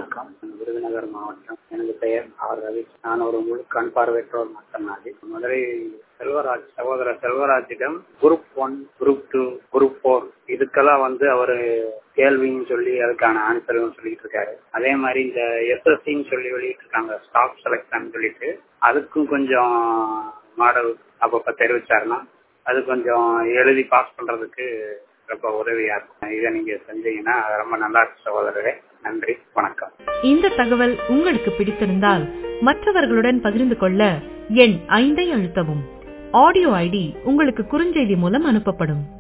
வணக்கம் விருதுநகர் மாவட்டம் எனது பெயர் ஆர் ரவி நான் ஒரு முழு கண் பார்வையற்றோர் மாற்றநாதி மதுரை செல்வராஜ் சகோதரர் செல்வராஜிடம் group one group two group four இதுக்கெல்லாம் வந்து அவரு கேள்வின்னு சொல்லி அதுக்கான ஆன்சரும் சொல்லிட்டு இருக்காரு அதே மாதிரி இந்த எஸ்எஸ்சின்னு சொல்லி வெளியிட்டு இருக்காங்க ஸ்டாப் செலக்ஷன் சொல்லிட்டு அதுக்கும் கொஞ்சம் மாடல் அப்பப்ப தெரிவிச்சாருன்னா அது கொஞ்சம் எழுதி பாஸ் பண்றதுக்கு ரொம்ப உதவியா இருக்கும் இதை நீங்க செஞ்சீங்கன்னா ரொம்ப நல்லா இருக்கு சகோதரரே நன்றி வணக்கம் இந்த தகவல் உங்களுக்கு பிடித்திருந்தால் மற்றவர்களுடன் பகிர்ந்து கொள்ள எண் ஐந்தை அழுத்தவும் ஆடியோ ஐடி உங்களுக்கு குறுஞ்செய்தி மூலம் அனுப்பப்படும்